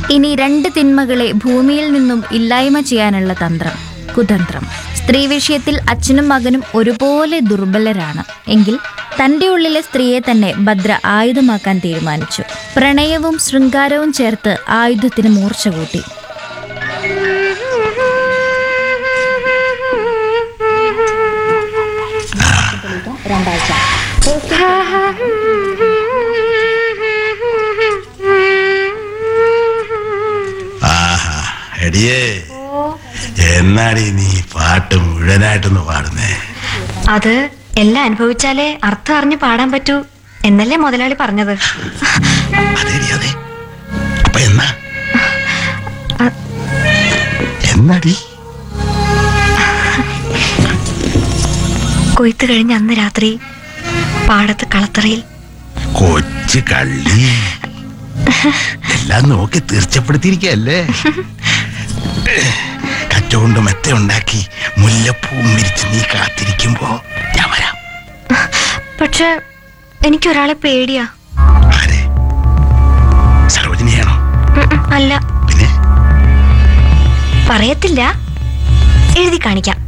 ഇനി രണ്ട് തിന്മകളെ ഭൂമിയിൽ നിന്നും ഇല്ലായ്മ ചെയ്യാനുള്ള തന്ത്രം കുതന്ത്രം സ്ത്രീ വിഷയത്തിൽ അച്ഛനും മകനും ഒരുപോലെ ദുർബലരാണ് എങ്കിൽ തന്റെ ഉള്ളിലെ സ്ത്രീയെ തന്നെ ഭദ്ര ആയുധമാക്കാൻ തീരുമാനിച്ചു പ്രണയവും ശൃംഗാരവും ചേർത്ത് ആയുധത്തിന് മൂർച്ച കൂട്ടി ആഹാ എടിയേ എന്നാടി നീ പാട്ട് മുഴുവനായിട്ടൊന്ന് പാടുന്നേ അത് എല്ലാം അനുഭവിച്ചാലേ അർത്ഥം അറിഞ്ഞ് പാടാൻ പറ്റൂ എന്നല്ലേ മുതലാളി പറഞ്ഞത് അതേടി അതെ അപ്പൊ എന്നാ അ- എന്നാടി കൊയ്ത്ത് കഴിഞ്ഞ അന്ന് രാത്രി പാടത്ത് കളത്തറയിൽ കൊച്ചു കള്ളി എല്ലാം നോക്കി തീർച്ചപ്പെടുത്തിയിരിക്കല്ലേ കച്ചുകൊണ്ട് മെത്ത ഉണ്ടാക്കി മുല്ലപ്പൂവും വിരിച്ച് നീ കാത്തിരിക്കുമ്പോ ഞാൻ വരാം പക്ഷെ എനിക്കൊരാളെ പേടിയാ ആരെ സരോജിനിയാണോ ഉം ഉം, അല്ല പിന്നെ പറയത്തില്ല എഴുതി കാണിക്കാം